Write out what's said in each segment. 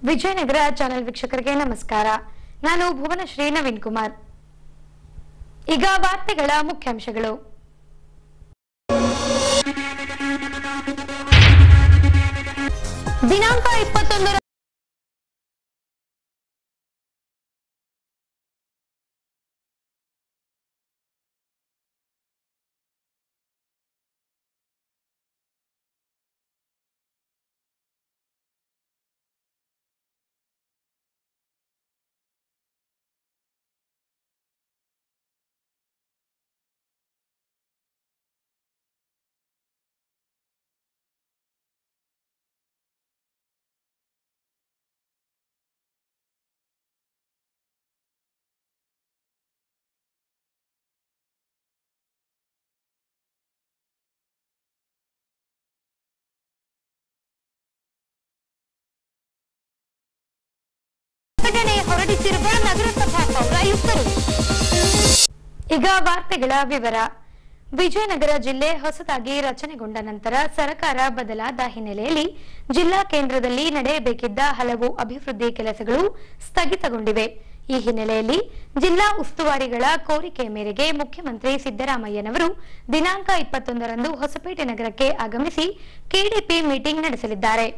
Vijayanagara channel ವೀಕ್ಷಕರಿಗೆ ನಮಸ್ಕಾರ ನಾನು ಭುವನಶ್ರೀ ನವೀನ್ ಕುಮಾರ್ ಈಗ ವಾರ್ತೆಗಳ ಮುಖ್ಯಾಂಶಗಳು ದಿನಾಂಕ ಇಪ್ಪತ್ತೊಂದರ ಪ್ರಕಟಣೆ ಹೊರಡಿಸಿರುವ ನಗರಸಭಾ ಪೌರಾಯುಕ್ತರು ಈಗ ವಾರ್ತೆಗಳ ವಿವರ ವಿಜಯನಗರ ಜಿಲ್ಲೆ ಹೊಸದಾಗಿ ರಚನೆಗೊಂಡ ನಂತರ ಸರ್ಕಾರ ಬದಲಾದ ಹಿನ್ನೆಲೆಯಲ್ಲಿ ಜಿಲ್ಲಾ ಕೇಂದ್ರದಲ್ಲಿ ನಡೆಯಬೇಕಿದ್ದ ಹಲವು ಅಭಿವೃದ್ಧಿ ಕೆಲಸಗಳು ಸ್ಥಗಿತಗೊಂಡಿವೆ ಈ ಹಿನ್ನೆಲೆಯಲ್ಲಿ ಜಿಲ್ಲಾ ಉಸ್ತುವಾರಿಗಳ ಕೋರಿಕೆ ಮೇರೆಗೆ ಮುಖ್ಯಮಂತ್ರಿ ಸಿದ್ದರಾಮಯ್ಯನವರು ದಿನಾಂಕ ಇಪ್ಪತ್ತೊಂದರಂದು ಹೊಸಪೇಟೆ ನಗರಕ್ಕೆ ಆಗಮಿಸಿ ಕೆಡಿಪಿ ಮೀಟಿಂಗ್ ನಡೆಸಲಿದ್ದಾರೆ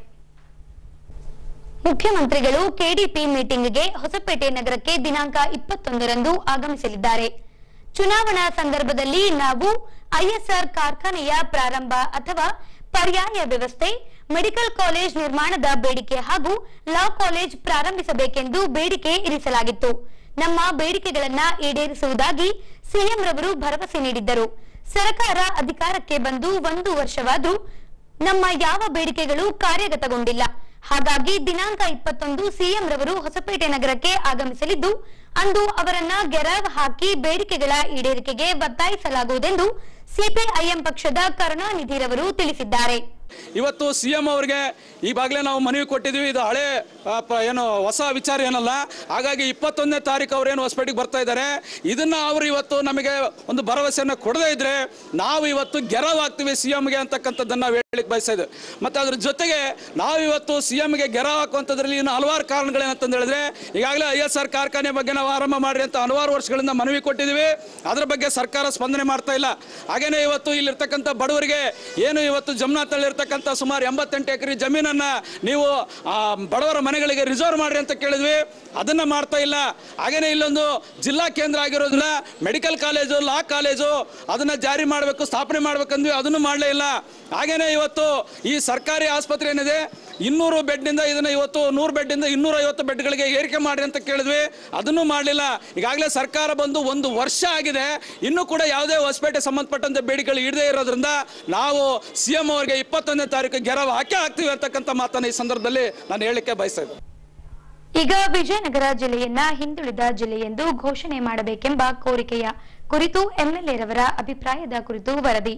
ಮುಖ್ಯಮಂತ್ರಿಗಳು ಕೆಡಿಪಿ ಮೀಟಿಂಗ್ಗೆ ಹೊಸಪೇಟೆ ನಗರಕ್ಕೆ ದಿನಾಂಕ ಇಪ್ಪತ್ತೊಂದರಂದು ಆಗಮಿಸಲಿದ್ದಾರೆ ಚುನಾವಣಾ ಸಂದರ್ಭದಲ್ಲಿ ನಾವು ಐಎಸ್ಆರ್ ಕಾರ್ಖಾನೆಯ ಪ್ರಾರಂಭ ಅಥವಾ ಪರ್ಯಾಯ ವ್ಯವಸ್ಥೆ ಮೆಡಿಕಲ್ ಕಾಲೇಜ್ ನಿರ್ಮಾಣದ ಬೇಡಿಕೆ ಹಾಗೂ ಲಾ ಕಾಲೇಜ್ ಪ್ರಾರಂಭಿಸಬೇಕೆಂದು ಬೇಡಿಕೆ ಇರಿಸಲಾಗಿತ್ತು ನಮ್ಮ ಬೇಡಿಕೆಗಳನ್ನ ಈಡೇರಿಸುವುದಾಗಿ ಸಿಎಂ ರವರು ಭರವಸೆ ನೀಡಿದ್ದರು ಸರ್ಕಾರ ಅಧಿಕಾರಕ್ಕೆ ಬಂದು ಒಂದು ವರ್ಷವಾದರೂ ನಮ್ಮ ಯಾವ ಬೇಡಿಕೆಗಳು ಕಾರ್ಯಗತಗೊಂಡಿಲ್ಲ ಹಾಗಾಗಿ ದಿನಾಂಕ ಇಪ್ಪತ್ತೊಂದು ಸಿಎಂ ರವರು ಹೊಸಪೇಟೆ ನಗರಕ್ಕೆ ಆಗಮಿಸಲಿದ್ದು ಅಂದು ಅವರನ್ನ ಗೆರವ್ ಹಾಕಿ ಬೇಡಿಕೆಗಳ ಈಡೇರಿಕೆಗೆ ಒತ್ತಾಯಿಸಲಾಗುವುದೆಂದು ಸಿಪಿಐಎಂ ಪಕ್ಷದ ಕರುಣಾನಿಧಿರವರು ತಿಳಿಸಿದ್ದಾರೆ ಇವತ್ತು ಸಿ ಎಂ ಅವರಿಗೆ ಈಗಾಗಲೇ ನಾವು ಮನವಿ ಕೊಟ್ಟಿದ್ದೀವಿ ಇದು ಹಳೆ ಆ, ಪ- ಏನು ಹೊಸ ವಿಚಾರ ಏನಲ್ಲ ಹಾಗಾಗಿ ಇಪ್ಪತ್ತೊಂದನೇ ತಾರೀಕು ಅವ್ರೇನು ಹೊಸಪೇಟೆಗೆ ಬರ್ತಾ ಇದ್ದಾರೆ ಇದನ್ನ ಅವರು ಇವತ್ತು ನಮಗೆ ಒಂದು ಭರವಸೆಯನ್ನು ಕೊಡದೇ ಇದ್ರೆ ನಾವು ಇವತ್ತು ಗೆರವಾಗ್ತೀವಿ ಸಿ ಎಂಗೆ ಅಂತಕ್ಕಂಥದ್ದನ್ನು ನಾವು ಹೇಳಿಕ್ ಬಯಸ್ತಾ ಇದ್ದೇವೆ ಮತ್ತೆ ಅದ್ರ ಜೊತೆಗೆ ನಾವು ಇವತ್ತು ಸಿ ಎಂಗೆ ಗೆರವ್ ಹಾಕುವಂಥದ್ರಲ್ಲಿ ಇನ್ನು ಹಲವಾರು ಕಾರಣಗಳೇನಂತಂದು ಹೇಳಿದ್ರೆ ಈಗಾಗಲೇ ಐ ಎಸ್ ಆರ್ ಕಾರ್ಖಾನೆ ಬಗ್ಗೆ ನಾವು ಆರಂಭ ಮಾಡ್ರಿ ಅಂತ ಹಲವಾರು ವರ್ಷಗಳಿಂದ ಮನವಿ ಕೊಟ್ಟಿದ್ದೀವಿ ಅದರ ಬಗ್ಗೆ ಸರ್ಕಾರ ಸ್ಪಂದನೆ ಮಾಡ್ತಾ ಇಲ್ಲ ಹಾಗೇನೆ ಇವತ್ತು ಇಲ್ಲಿರ್ತಕ್ಕಂಥ ಬಡವರಿಗೆ ಏನು ಇವತ್ತು ಜಮ್ನಾಥಲ್ಲಿರ್ತಕ್ಕಂಥ ಸುಮಾರು ಎಂಬತ್ತೆಂಟು ಎಕರೆ ಜಮೀನನ್ನ ನೀವು ಆ, ಬಡವರ ಮನೆಗಳಿಗೆ ರಿಸರ್ವ್ ಮಾಡ್ರಿ ಅಂತ ಕೇಳಿದ್ವಿ ಅದನ್ನ ಮಾಡ್ತಾ ಇಲ್ಲ ಹಾಗೇನೆ ಇಲ್ಲೊಂದು ಜಿಲ್ಲಾ ಕೇಂದ್ರ ಆಗಿರೋದ್ರಿಂದ ಮೆಡಿಕಲ್ ಕಾಲೇಜು ಲಾ ಕಾಲೇಜು ಅದನ್ನ ಜಾರಿ ಮಾಡಬೇಕು ಸ್ಥಾಪನೆ ಮಾಡ್ಬೇಕಂದ್ವಿ ಅದನ್ನು ಮಾಡಲೇ ಇಲ್ಲ ಹಾಗೇನೆ ಇವತ್ತು ಈ ಸರ್ಕಾರಿ ಆಸ್ಪತ್ರೆ ಏನಿದೆ ಇನ್ನೂರು ಬೆಡ್ನಿಂದ ಇದನ್ನ ಇವತ್ತು ನೂರು ಬೆಡ್ನಿಂದ ಇನ್ನೂರ ಐವತ್ತು ಬೆಡ್ಗಳಿಗೆ ಏರಿಕೆ ಮಾಡ್ರಿ ಅಂತ ಕೇಳಿದ್ವಿ ಅದನ್ನು ಮಾಡಲಿಲ್ಲ ಈಗಾಗಲೇ ಸರ್ಕಾರ ಬಂದು ಒಂದು ವರ್ಷ ಆಗಿದೆ ಇನ್ನೂ ಕೂಡ ಯಾವುದೇ ಹೊಸಪೇಟೆ ಸಂಬಂಧಪಟ್ಟಂತೆ ಬೇಡಿಕೆಗಳು ಇಡದೇ ಇರೋದ್ರಿಂದ ನಾವು ಸಿ ಎಂ ಅವರಿಗೆ ಇಪ್ಪತ್ತೊಂದನೇ ತಾರೀಕು ಗೆರವು ಹಾಕಿ ಹಾಕ್ತೀವಿ ಅಂತಕ್ಕಂಥ ಮಾತನ್ನ ಈ ಸಂದರ್ಭದಲ್ಲಿ ನಾನು ಹೇಳಲಿಕ್ಕೆ ಬಯಸ್ತಾ ಇದ್ದೀನಿ ಈಗ ವಿಜಯನಗರ ಜಿಲ್ಲೆಯನ್ನ ಹಿಂದುಳಿದ ಜಿಲ್ಲೆ ಎಂದು ಘೋಷಣೆ ಮಾಡಬೇಕೆಂಬ ಕೋರಿಕೆಯ ಕುರಿತು ಎಂಎಲ್ಎ ರವರ ಅಭಿಪ್ರಾಯದ ಕುರಿತು ವರದಿ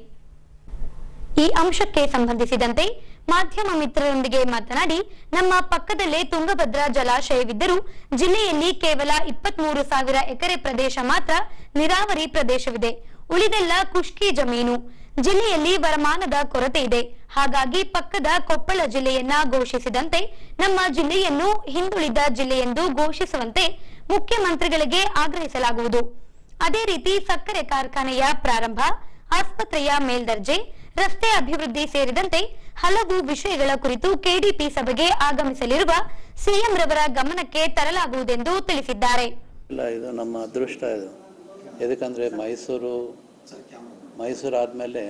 ಈ ಅಂಶಕ್ಕೆ ಸಂಬಂಧಿಸಿದಂತೆ ಮಾಧ್ಯಮ ಮಿತ್ರರೊಂದಿಗೆ ಮಾತನಾಡಿ ನಮ್ಮ ಪಕ್ಕದಲ್ಲೇ ತುಂಗಭದ್ರಾ ಜಲಾಶಯವಿದ್ದರೂ ಜಿಲ್ಲೆಯಲ್ಲಿ ಕೇವಲ ಇಪ್ಪತ್ಮೂರು ಸಾವಿರ ಎಕರೆ ಪ್ರದೇಶ ಮಾತ್ರ ನೀರಾವರಿ ಪ್ರದೇಶವಿದೆ ಉಳಿದೆಲ್ಲ ಖುಷ್ಕಿ ಜಮೀನು ಜಿಲ್ಲೆಯಲ್ಲಿ ವರಮಾನದ ಕೊರತೆ ಇದೆ ಹಾಗಾಗಿ ಪಕ್ಕದ ಕೊಪ್ಪಳ ಜಿಲ್ಲೆಯನ್ನ ಘೋಷಿಸಿದಂತೆ ನಮ್ಮ ಜಿಲ್ಲೆಯನ್ನು ಹಿಂದುಳಿದ ಜಿಲ್ಲೆ ಎಂದು ಘೋಷಿಸುವಂತೆ ಮುಖ್ಯಮಂತ್ರಿಗಳಿಗೆ ಆಗ್ರಹಿಸಲಾಗುವುದು ಅದೇ ರೀತಿ ಸಕ್ಕರೆ ಕಾರ್ಖಾನೆಯ ಪ್ರಾರಂಭ ಆಸ್ಪತ್ರೆಯ ಮೇಲ್ದರ್ಜೆ ರಸ್ತೆ ಅಭಿವೃದ್ಧಿ ಸೇರಿದಂತೆ ಹಲವು ವಿಷಯಗಳ ಕುರಿತು ಕೆಡಿಪಿ ಸಭೆಗೆ ಆಗಮಿಸಲಿರುವ ಸಿಎಂ ರವರ ಗಮನಕ್ಕೆ ತರಲಾಗುವುದೆಂದು ತಿಳಿಸಿದ್ದಾರೆ ಇಲ್ಲ ಇದು ನಮ್ಮ ಅದೃಷ್ಟ ಇದು ಎದಕ್ಕಂದರೆ ಮೈಸೂರು ಮೈಸೂರು ಆದಮೇಲೆ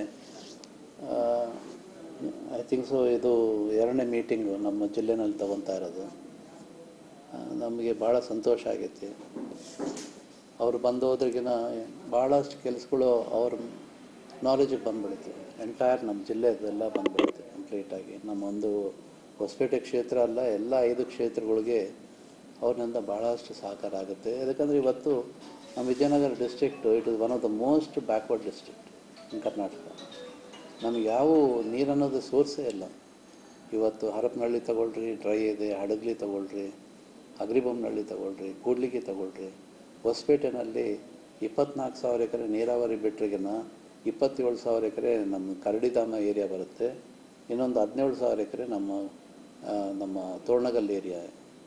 ಐ ಥಿಂಕ್ ಸೊ ಇದು ಎರಡನೇ ಮೀಟಿಂಗು ನಮ್ಮ ಜಿಲ್ಲೆನಲ್ಲಿ ತಗೊತಾ ಇರೋದು ಆ, ನಮಗೆ ಭಾಳ ಸಂತೋಷ ಆಗೈತಿ ಅವರು ಬಂದು ಹೋದ್ರಿಗಿನ ಭಾಳಷ್ಟು ಕೆಲಸಗಳು ಅವ್ರ ನಾಲೆಜಿಗೆ ಬಂದ್ಬಿಡುತ್ತೆ ಎಂಟೈರ್ ನಮ್ಮ ಜಿಲ್ಲೆದೆಲ್ಲ ಬಂದ್ಬಿಡುತ್ತೆ ಕಂಪ್ಲೀಟಾಗಿ ನಮ್ಮ ಒಂದು ಹೊಸಪೇಟೆ ಕ್ಷೇತ್ರ ಅಲ್ಲ ಎಲ್ಲ ಐದು ಕ್ಷೇತ್ರಗಳಿಗೆ ಅವ್ರಿಂದ ಭಾಳಷ್ಟು ಸಹಕಾರ ಆಗುತ್ತೆ ಯಾಕಂದರೆ ಇವತ್ತು ನಮ್ಮ Vijayanagara district it is one of the most backward district in Karnataka ನಮಗೆ ಯಾವ ನೀರು ಅನ್ನೋದು ಸೋರ್ಸೇ ಇಲ್ಲ ಇವತ್ತು ಹರಪನಹಳ್ಳಿ ತಗೊಳ್ರಿ ಡ್ರೈ ಇದೆ ಹಡಗಲಿ ತಗೊಳ್ರಿ ಅಗ್ರಿಬೊಮ್ಮನಹಳ್ಳಿ ತಗೊಳ್ರಿ ಕೂಡ್ಲಿಗಿ ತಗೊಳ್ರಿ ಹೊಸಪೇಟೆನಲ್ಲಿ ಇಪ್ಪತ್ನಾಲ್ಕು ಸಾವಿರ ಎಕರೆ ನೀರಾವರಿ ಬಿಟ್ಟರಿಗಿನ ಇಪ್ಪತ್ತೇಳು ಸಾವಿರ ಎಕರೆ ನಮ್ಮ ಕರಡಿಧಾಮ ಏರಿಯಾ ಬರುತ್ತೆ ಇನ್ನೊಂದು ಹದಿನೇಳು ಸಾವಿರ ಎಕರೆ ನಮ್ಮ ಆ, ನಮ್ಮ ತೋರಣಗಲ್ ಏರಿಯಾ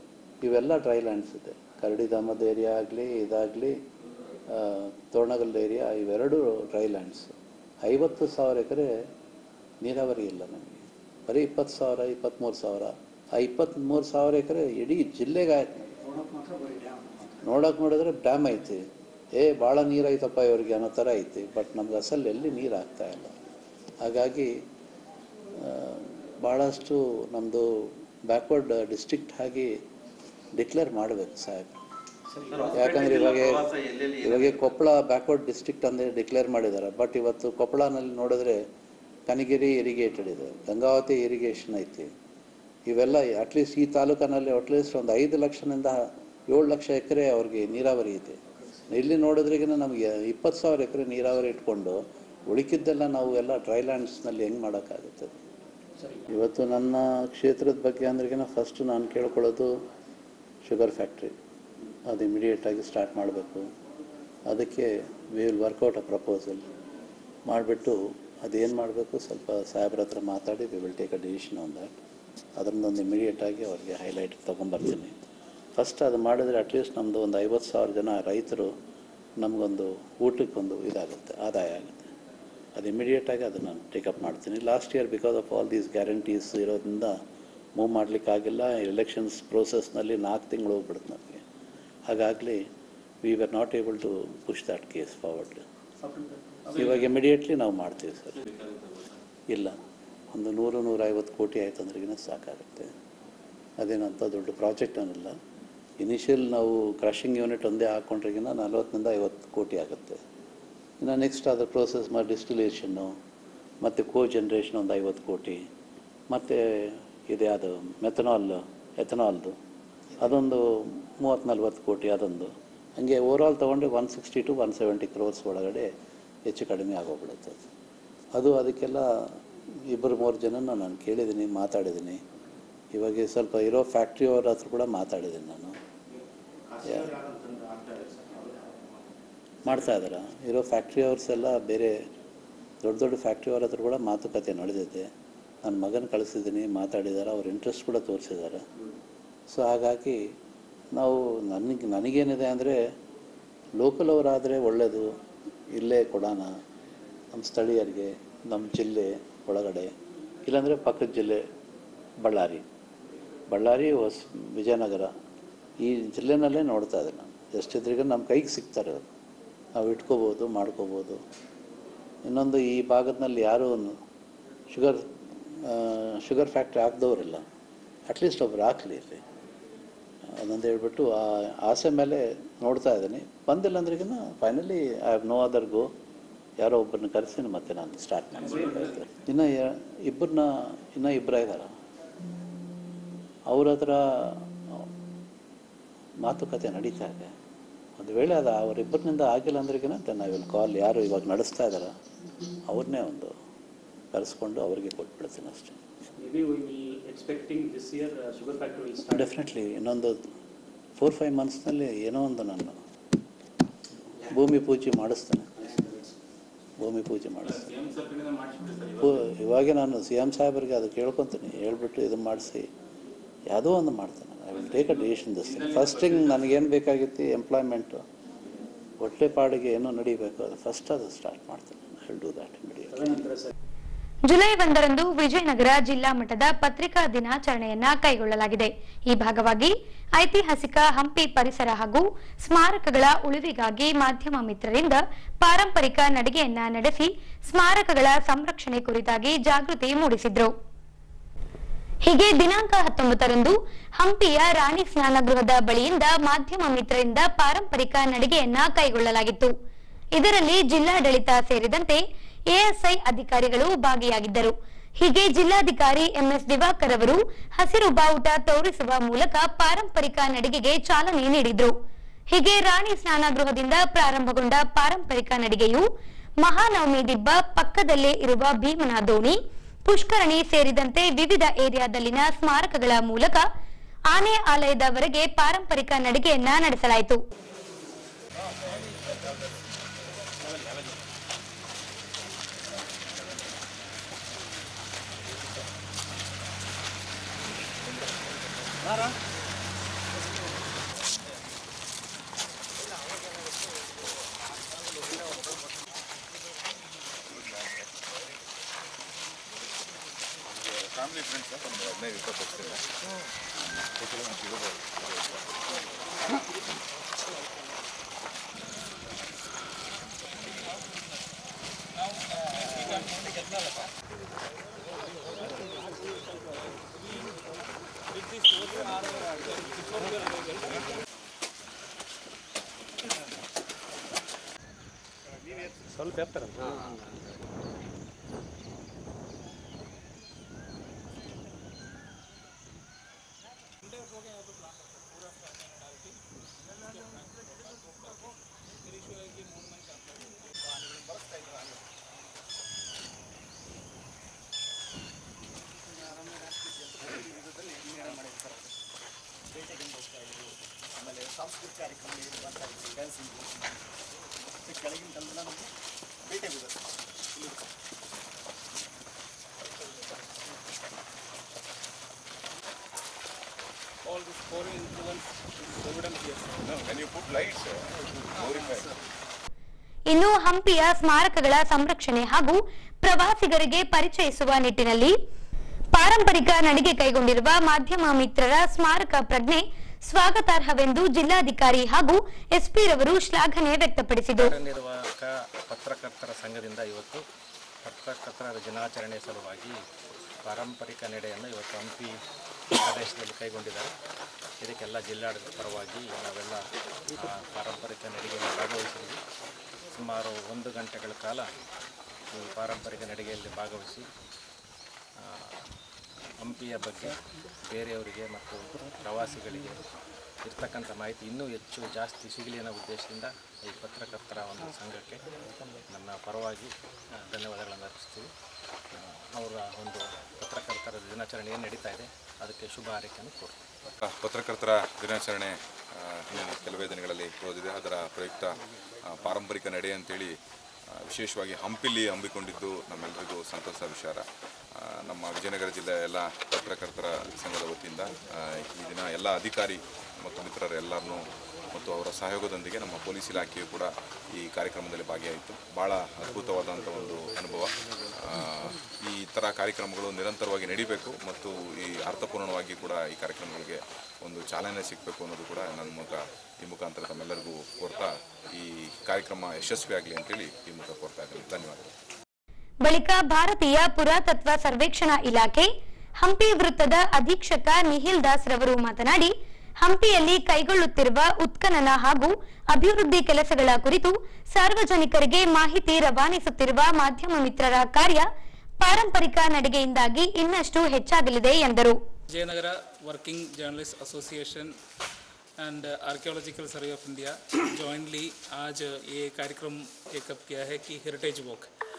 ಇವೆಲ್ಲ ಡ್ರೈ ಲ್ಯಾಂಡ್ಸ್ ಇದೆ ಕರಡಿಧಾಮದ ಏರಿಯಾ ಆಗಲಿ ಇದಾಗಲಿ ತೋರಣಗಲ್ ಏರಿಯಾ ಇವೆರಡು ಡ್ರೈ ಲ್ಯಾಂಡ್ಸ್ ಐವತ್ತು ಸಾವಿರ ಎಕರೆ ನೀರಾವರಿ ಇಲ್ಲ ನಮಗೆ ಬರೀ ಇಪ್ಪತ್ತು ಸಾವಿರ ಇಪ್ಪತ್ತ್ಮೂರು ಸಾವಿರ ಆ ಇಪ್ಪತ್ತ್ಮೂರು ಸಾವಿರ ಎಕರೆ ಇಡೀ ಜಿಲ್ಲೆಗೆ ಆಯ್ತು ನೋಡೋಕೆ ನೋಡಿದ್ರೆ ಡ್ಯಾಮ್ ಐತಿ ಏ ಭಾಳ ನೀರು ಐತಪ್ಪ ಇವ್ರಿಗೆ ಅನ್ನೋ ಥರ ಐತಿ ಬಟ್ ನಮ್ಗೆ ಅಸಲ್ ಎಲ್ಲಿ ನೀರು ಆಗ್ತಾ ಇಲ್ಲ ಹಾಗಾಗಿ ಆ, ಭಾಳಷ್ಟು ನಮ್ಮದು ಬ್ಯಾಕ್ವರ್ಡ್ ಡಿಸ್ಟ್ರಿಕ್ಟ್ ಆಗಿ ಡಿಕ್ಲೇರ್ ಮಾಡಬೇಕು ಸಾಹೇಬ್ ಯಾಕಂದ್ರೆ ಇವಾಗ ಇವಾಗ ಕೊಪ್ಪಳ ಬ್ಯಾಕ್ವರ್ಡ್ ಡಿಸ್ಟ್ರಿಕ್ಟ್ ಅಂದರೆ ಡಿಕ್ಲೇರ್ ಮಾಡಿದ್ದಾರೆ ಬಟ್ ಇವತ್ತು ಕೊಪ್ಪಳನಲ್ಲಿ ನೋಡಿದ್ರೆ ಕನಗಿರಿ ಇರಿಗೇಟೆಡ್ ಇದೆ ಗಂಗಾವತಿ ಇರಿಗೇಷನ್ ಐತಿ ಇವೆಲ್ಲ ಅಟ್ಲೀಸ್ಟ್ ಈ ತಾಲೂಕಿನಲ್ಲಿ ಅಟ್ಲೀಸ್ಟ್ ಒಂದು ಐದು ಲಕ್ಷದಿಂದ ಏಳು ಲಕ್ಷ ಎಕರೆ ಅವ್ರಿಗೆ ನೀರಾವರಿ ಇದೆ ಇಲ್ಲಿ ನೋಡಿದ್ರಿಗಿನ ನಮಗೆ ಇಪ್ಪತ್ತು ಸಾವಿರ ಎಕರೆ ನೀರಾವರಿ ಇಟ್ಕೊಂಡು ಉಳಿಕಿದ್ದೆಲ್ಲ ನಾವು ಎಲ್ಲ ಡ್ರೈ ಲ್ಯಾಂಡ್ಸ್ನಲ್ಲಿ ಹೆಂಗೆ ಮಾಡೋಕ್ಕಾಗುತ್ತೆ ಇವತ್ತು ನನ್ನ ಕ್ಷೇತ್ರದ ಬಗ್ಗೆ ಅಂದ್ರಿಗಿನ ಫಸ್ಟ್ ನಾನು ಕೇಳ್ಕೊಳ್ಳೋದು ಶುಗರ್ ಫ್ಯಾಕ್ಟ್ರಿ ಅದು ಇಮಿಡಿಯೇಟಾಗಿ ಸ್ಟಾರ್ಟ್ ಮಾಡಬೇಕು ಅದಕ್ಕೆ we will work out a proposal ಮಾಡಿಬಿಟ್ಟು ಅದೇನು ಮಾಡಬೇಕು ಸ್ವಲ್ಪ ಸಾಹೇಬ್ರ ಹತ್ರ ಮಾತಾಡಿ we will take a decision on that ಅದನ್ನೊಂದು ಇಮಿಡಿಯೇಟಾಗಿ ಅವ್ರಿಗೆ ಹೈಲೈಟ್ ತೊಗೊಂಬರ್ತೀನಿ ಫಸ್ಟ್ ಅದು ಮಾಡಿದ್ರೆ ಅಟ್ಲೀಸ್ಟ್ ನಮ್ಮದು ಒಂದು ಐವತ್ತು ಸಾವಿರ ಜನ ರೈತರು ನಮಗೊಂದು ಊಟಕ್ಕೊಂದು ಇದಾಗುತ್ತೆ ಆದಾಯ ಆಗುತ್ತೆ ಅದು ಇಮಿಡಿಯೇಟಾಗಿ ಅದನ್ನು ನಾನು ಟೇಕಪ್ ಮಾಡ್ತೀನಿ last year because of all these guarantees ಇರೋದ್ರಿಂದ ಮೂವ್ ಮಾಡಲಿಕ್ಕಾಗಿಲ್ಲ ಎಲೆಕ್ಷನ್ಸ್ ಪ್ರೋಸೆಸ್ನಲ್ಲಿ ನಾಲ್ಕು ತಿಂಗಳು ಹೋಗ್ಬಿಡುತ್ತೆ ನಮಗೆ ಹಾಗಾಗಲಿ we were not able to push that case forward ಇವಾಗ ಇಮಿಡಿಯೇಟ್ಲಿ ನಾವು ಮಾಡ್ತೀವಿ ಸರ್ ಇಲ್ಲ ಒಂದು ನೂರು ನೂರೈವತ್ತು ಕೋಟಿ ಆಯ್ತು ಅಂದ್ರೆಗಿನ ಸಾಕಾಗುತ್ತೆ ಅದೇನಂತ ದೊಡ್ಡ ಪ್ರಾಜೆಕ್ಟ್ ಅನ್ನಲ್ಲ ಇನಿಷಿಯಲ್ ನಾವು ಕ್ರಷಿಂಗ್ ಯೂನಿಟ್ ಒಂದೇ ಹಾಕ್ಕೊಂಡ್ರಿಗಿನ ನಲ್ವತ್ತರಿಂದ ಐವತ್ತು ಕೋಟಿ ಆಗುತ್ತೆ ಇನ್ನು ನೆಕ್ಸ್ಟ್ ಅದ್ರ ಪ್ರೋಸೆಸ್ ಮಾಡಿ ಡಿಸ್ಟಿಲೇಷನ್ನು ಮತ್ತು ಕೋ ಜನ್ರೇಷನ್ ಒಂದು ಐವತ್ತು ಕೋಟಿ ಮತ್ತು ಇದೆ ಅದು ಮೆಥನಾಲ್ ಎಥನಾಲ್ದು ಅದೊಂದು ಮೂವತ್ತು ನಲ್ವತ್ತು ಕೋಟಿ ಅದೊಂದು ಹಂಗೆ ಓವರಾಲ್ ತೊಗೊಂಡ್ರೆ one sixty to one seventy crores ಒಳಗಡೆ ಹೆಚ್ಚು ಕಡಿಮೆ ಆಗೋಗ್ಬಿಡುತ್ತೆ ಅದು ಅದು ಅದಕ್ಕೆಲ್ಲ ಇಬ್ಬರು ಮೂರು ಜನನ ನಾನು ಕೇಳಿದ್ದೀನಿ ಮಾತಾಡಿದ್ದೀನಿ ಇವಾಗ ಸ್ವಲ್ಪ ಇರೋ ಫ್ಯಾಕ್ಟ್ರಿ ಅವ್ರ ಹತ್ರ ಕೂಡ ಮಾತಾಡಿದ್ದೀನಿ ನಾನು ಯಾ- ಮಾಡ್ತಾ ಇದ್ದಾರೆ ಇರೋ ಫ್ಯಾಕ್ಟ್ರಿ ಅವ್ರ್ಸ್ ಎಲ್ಲ ಬೇರೆ ದೊಡ್ಡ ದೊಡ್ಡ ಫ್ಯಾಕ್ಟ್ರಿ ಅವ್ರ ಹತ್ರ ಕೂಡ ಮಾತುಕತೆ ನಡೆದಿದೆ ನನ್ನ ಮಗನ ಕಳಿಸಿದ್ದೀನಿ ಮಾತಾಡಿದ್ದಾರೆ ಅವ್ರ ಇಂಟ್ರೆಸ್ಟ್ ಕೂಡ ತೋರಿಸಿದ್ದಾರೆ ಸೊ ಹಾಗಾಗಿ ನಾವು ನನಗೆ ನನಗೇನಿದೆ ಅಂದರೆ ಲೋಕಲ್ ಅವರಾದರೆ ಒಳ್ಳೆಯದು ಇಲ್ಲೇ ಕೊಡೋಣ ನಮ್ಮ ಸ್ಥಳೀಯರಿಗೆ ನಮ್ಮ ಜಿಲ್ಲೆ ಒಳಗಡೆ ಇಲ್ಲಾಂದರೆ ಪಕ್ಕದ ಜಿಲ್ಲೆ ಬಳ್ಳಾರಿ ಬಳ್ಳಾರಿ ಹೊಸ ವಿಜಯನಗರ ಈ ಜಿಲ್ಲೆನಲ್ಲೇ ನೋಡ್ತಾ ಇದ್ದೆ ನಾನು ಎಷ್ಟಿದ್ರಿಗೆ ನಮ್ಮ ಕೈಗೆ ಸಿಗ್ತಾರೆ ಅವರು ನಾವು ಇಟ್ಕೋಬೋದು ಮಾಡ್ಕೋಬೋದು ಇನ್ನೊಂದು ಈ ಭಾಗದಲ್ಲಿ ಯಾರೂ ಶುಗರ್ ಶುಗರ್ ಫ್ಯಾಕ್ಟ್ರಿ ಹಾಕ್ದವ್ರಿಲ್ಲ ಅಟ್ಲೀಸ್ಟ್ ಒಬ್ರು ಹಾಕ್ಲಿ ಇಲ್ಲಿ ಅದೊಂದು ಹೇಳ್ಬಿಟ್ಟು ಆ ಆಸೆ ಮೇಲೆ ನೋಡ್ತಾ ಇದ್ದೀನಿ ಬಂದಿಲ್ಲ ಅಂದ್ರಿಗಿನ finally I have no other go ಯಾರೋ ಒಬ್ಬರನ್ನ ಕರೆಸಿ ಮತ್ತೆ ನಾನು ಸ್ಟಾರ್ಟ್ ಮಾಡಬೇಕಾಗುತ್ತೆ ಇನ್ನು ಯ- ಇಬ್ಬರನ್ನ ಇನ್ನೂ ಇಬ್ಬರ ಇದ್ದಾರೆ ಅವ್ರ ಹತ್ರ ಮಾತುಕತೆ ನಡೀತಾ ಇದೆ ಒಂದು ವೇಳೆ ಅದು ಅವರಿಬ್ಬರಿನಿಂದ ಆಗಿಲ್ಲ ಅಂದ್ರಿಗಿನ ದೆನ್ ಐ ವಿಲ್ ಕಾಲ್ ಯಾರು ಇವಾಗ ನಡೆಸ್ತಾ ಇದ್ದಾರ ಅವ್ರನ್ನೇ ಒಂದು ಕರೆಸ್ಕೊಂಡು ಅವರಿಗೆ ಕೊಟ್ಬಿಡ್ತೀನಿ ಅಷ್ಟೇ Maybe we will expecting this year uh, sugar factory will start. Definitely ಇನ್ನೊಂದು ಫೋರ್ ಫೈವ್ ಮಂತ್ಸ್ನಲ್ಲಿ ಏನೋ ಒಂದು ನಾನು ಭೂಮಿ ಪೂಜೆ ಮಾಡಿಸ್ತೇನೆ ಭೂಮಿ ಪೂಜೆ ಮಾಡಿಸ್ತೇನೆ ಪೂ- ಇವಾಗೆ ನಾನು ಸಿ ಎಮ್ ಸಾಹೇಬರಿಗೆ ಅದು ಕೇಳ್ಕೊತೀನಿ ಹೇಳ್ಬಿಟ್ಟು ಇದು ಮಾಡಿಸಿ ಯಾವುದೋ ಒಂದು ಮಾಡ್ತೇನೆ I will take a decision this first thing ನನಗೇನು ಬೇಕಾಗಿತ್ತು ಎಂಪ್ಲಾಯ್ಮೆಂಟು ಹೊಟ್ಟೆ ಪಾಡಿಗೆ ಏನೋ ನಡಿಬೇಕು ಅದು ಫಸ್ಟ್ ಅದು ಸ್ಟಾರ್ಟ್ ಮಾಡ್ತೇನೆ I will do that immediate ತದನಂತರ ಸರ್ ಜುಲೈ ಒಂದರಂದು ವಿಜಯನಗರ ಜಿಲ್ಲಾ ಮಟ್ಟದ ಪತ್ರಿಕಾ ದಿನಾಚರಣೆಯನ್ನ ಕೈಗೊಳ್ಳಲಾಗಿದೆ ಈ ಭಾಗವಾಗಿ ಐತಿಹಾಸಿಕ ಹಂಪಿ ಪರಿಸರ ಹಾಗೂ ಸ್ಮಾರಕಗಳ ಉಳಿವಿಗಾಗಿ ಮಾಧ್ಯಮ ಮಿತ್ರರಿಂದ ಪಾರಂಪರಿಕ ನಡಿಗೆಯನ್ನ ನಡೆಸಿ ಸ್ಮಾರಕಗಳ ಸಂರಕ್ಷಣೆ ಕುರಿತಾಗಿ ಜಾಗೃತಿ ಮೂಡಿಸಿದ್ರು ಹೀಗೆ ದಿನಾಂಕ ಹತ್ತೊಂಬತ್ತರಂದು ಹಂಪಿಯ ರಾಣಿ ಸ್ನಾನಗೃಹದ ಬಳಿಯಿಂದ ಮಾಧ್ಯಮ ಮಿತ್ರರಿಂದ ಪಾರಂಪರಿಕ ನಡಿಗೆಯನ್ನ ಕೈಗೊಳ್ಳಲಾಗಿತ್ತು ಇದರಲ್ಲಿ ಜಿಲ್ಲಾಡಳಿತ ಸೇರಿದಂತೆ ಎಎಸ್ಐ ಅಧಿಕಾರಿಗಳು ಭಾಗಿಯಾಗಿದ್ದರು ಹೀಗೆ ಜಿಲ್ಲಾಧಿಕಾರಿ ಎಂಎಸ್ ದಿವಾಕರ್ ಅವರು ಹಸಿರು ಬಾವುಟ ತೋರಿಸುವ ಮೂಲಕ ಪಾರಂಪರಿಕ ನಡಿಗೆಗೆ ಚಾಲನೆ ನೀಡಿದ್ರು ಹೀಗೆ ರಾಣಿ ಸ್ನಾನಗೃಹದಿಂದ ಪ್ರಾರಂಭಗೊಂಡ ಪಾರಂಪರಿಕ ನಡಿಗೆಯು ಮಹಾನವಮಿ ದಿಬ್ಬ ಪಕ್ಕದಲ್ಲೇ ಇರುವ ಭೀಮನ ದೋಣಿ ಪುಷ್ಕರಣಿ ಸೇರಿದಂತೆ ವಿವಿಧ ಏರಿಯಾದಲ್ಲಿನ ಸ್ಮಾರಕಗಳ ಮೂಲಕ ಆನೆ ಆಲಯದವರೆಗೆ ಪಾರಂಪರಿಕ ನಡಿಗೆಯನ್ನ ನಡೆಸಲಾಯಿತು ಫ್ಯಾಮಿಲಿ ಫ್ರೆಂಡ್ಸ್ ಒಂದು ಹದಿನೈದು ಇಪ್ಪತ್ತು ವರ್ಷದಿಂದ All this foreign influence is evident here. No, when you put lights, uh, glorify. ಇನ್ನು ಹಂಪಿಯ ಸ್ಮಾರಕಗಳ ಸಂರಕ್ಷಣೆ ಹಾಗೂ ಪ್ರವಾಸಿಗರಿಗೆ ಪರಿಚಯಿಸುವ ನಿಟ್ಟಿನಲ್ಲಿ ಪಾರಂಪರಿಕ ನಡಿಗೆ ಕೈಗೊಂಡಿರುವ ಮಾಧ್ಯಮ ಮಿತ್ರರ ಸ್ಮಾರಕ ಪ್ರಜ್ಞೆ ಸ್ವಾಗತಾರ್ಹವೆಂದು ಜಿಲ್ಲಾಧಿಕಾರಿ ಹಾಗೂ ಎಸ್ಪಿ ರವರು ಶ್ಲಾಘನೆ ವ್ಯಕ್ತಪಡಿಸಿದರು ಕಾರ್ಯನಿರ್ವಾಹಕ ಪತ್ರಕರ್ತರ ಸಂಘದಿಂದ ಇವತ್ತು ಪತ್ರಕರ್ತರ ದಿನಾಚರಣೆ ಸಲುವಾಗಿ ಪಾರಂಪರಿಕ ನಡೆಯನ್ನು ಇವತ್ತು ಹಂಪಿ ಪ್ರದೇಶದಲ್ಲಿ ಕೈಗೊಂಡಿದ್ದಾರೆ ಇದಕ್ಕೆಲ್ಲ ಜಿಲ್ಲಾಡಳಿತ ಪರವಾಗಿ ನಾವೆಲ್ಲ ಆ, ಪಾರಂಪರಿಕ ನಡಿಗೆಯಲ್ಲಿ ಭಾಗವಹಿಸಿದ್ವಿ ಸುಮಾರು ಒಂದು ಗಂಟೆಗಳ ಕಾಲ ಈ ಪಾರಂಪರಿಕ ನಡಿಗೆಯಲ್ಲಿ ಭಾಗವಹಿಸಿ ಆ, ಹಂಪಿಯ ಬಗ್ಗೆ ಬೇರೆಯವರಿಗೆ ಮತ್ತು ಪ್ರವಾಸಿಗಳಿಗೆ ಇರ್ತಕ್ಕಂಥ ಮಾಹಿತಿ ಇನ್ನೂ ಹೆಚ್ಚು ಜಾಸ್ತಿ ಸಿಗಲಿ ಅನ್ನೋ ಉದ್ದೇಶದಿಂದ ಈ ಪತ್ರಕರ್ತರ ಒಂದು ಸಂಘಕ್ಕೆ ನನ್ನ ಪರವಾಗಿ ಆ, ಧನ್ಯವಾದಗಳನ್ನು ಅರ್ಪಿಸ್ತೀವಿ ಆ, ಅವರ ಒಂದು ಪತ್ರಕರ್ತರ ದಿನಾಚರಣೆ ಏನು ನಡೀತಾ ಇದೆ ಅದಕ್ಕೆ ಶುಭ ಹಾರೈಕೆಯನ್ನು ಕೋರ್ತೀನಿ ಪತ್ರಕರ್ತರ ದಿನಾಚರಣೆ ಆ, ಇನ್ನು ಕೆಲವೇ ದಿನಗಳಲ್ಲಿ ಹೋದಿದೆ ಅದರ ಪ್ರಯುಕ್ತ ಆ, ಪಾರಂಪರಿಕ ನಡೆ ಅಂತೇಳಿ ಆ, ವಿಶೇಷವಾಗಿ ಹಂಪಿಲಿ ಹಮ್ಮಿಕೊಂಡಿದ್ದು ನಮ್ಮೆಲ್ಲರಿಗೂ ಸಂತಸ ವಿಚಾರ ಆ, ನಮ್ಮ ವಿಜಯನಗರ ಜಿಲ್ಲೆಯ ಎಲ್ಲ ಪತ್ರಕರ್ತರ ಸಂಘದ ವತಿಯಿಂದ ಆ, ಈ ದಿನ ಎಲ್ಲ ಅಧಿಕಾರಿ ಮತ್ತು ಮಿತ್ರರು ಎಲ್ಲರನ್ನೂ ಮತ್ತು ಅವರ ಸಹಯೋಗದೊಂದಿಗೆ ನಮ್ಮ ಪೊಲೀಸ್ ಇಲಾಖೆಯು ಕೂಡ ಈ ಕಾರ್ಯಕ್ರಮದಲ್ಲಿ ಭಾಗಿಯಾಯಿತು ಭಾಳ ಅದ್ಭುತವಾದಂಥ ಒಂದು ಅನುಭವ ಆ, ಈ ಥರ ಕಾರ್ಯಕ್ರಮಗಳು ನಿರಂತರವಾಗಿ ನಡಿಬೇಕು ಮತ್ತು ಈ ಅರ್ಥಪೂರ್ಣವಾಗಿ ಕೂಡ ಈ ಕಾರ್ಯಕ್ರಮಗಳಿಗೆ ಒಂದು ಚಾಲನೆ ಸಿಗಬೇಕು ಅನ್ನೋದು ಕೂಡ ನನ್ನ ಮೂಲಕ ಈ ಮುಖಾಂತರ ತಮ್ಮೆಲ್ಲರಿಗೂ ಕೋರ್ತಾ ಈ ಕಾರ್ಯಕ್ರಮ ಯಶಸ್ವಿಯಾಗಲಿ ಅಂತೇಳಿ ಈ ಮೂಲಕ ಕೋರ್ತಾ ಇದ್ದೀನಿ ಧನ್ಯವಾದಗಳು ಬಳಿಕ ಭಾರತೀಯ ಪುರಾತತ್ವ ಸರ್ವೇಕ್ಷಣಾ ಇಲಾಖೆ ಹಂಪಿ ವೃತ್ತದ ಅಧೀಕ್ಷಕ ನಿಖಿಲ್ ದಾಸ್ ರವರು ಮಾತನಾಡಿ ಹಂಪಿಯಲ್ಲಿ ಕೈಗೊಳ್ಳುತ್ತಿರುವ ಉತ್ಖನನ ಹಾಗೂ ಅಭಿವೃದ್ಧಿ ಕೆಲಸಗಳ ಕುರಿತು ಸಾರ್ವಜನಿಕರಿಗೆ ಮಾಹಿತಿ ರವಾನಿಸುತ್ತಿರುವ ಮಾಧ್ಯಮ ಮಿತ್ರರ ಕಾರ್ಯ ಪಾರಂಪರಿಕ ನಡಿಗೆಯಿಂದಾಗಿ ಇನ್ನಷ್ಟು ಹೆಚ್ಚಾಗಲಿದೆ ಎಂದರು Jayanagara Working Journalists Association and archaeological survey of India jointly आज ये कार्यक्रम टेकअप किया है कि हेरिटेज वॉक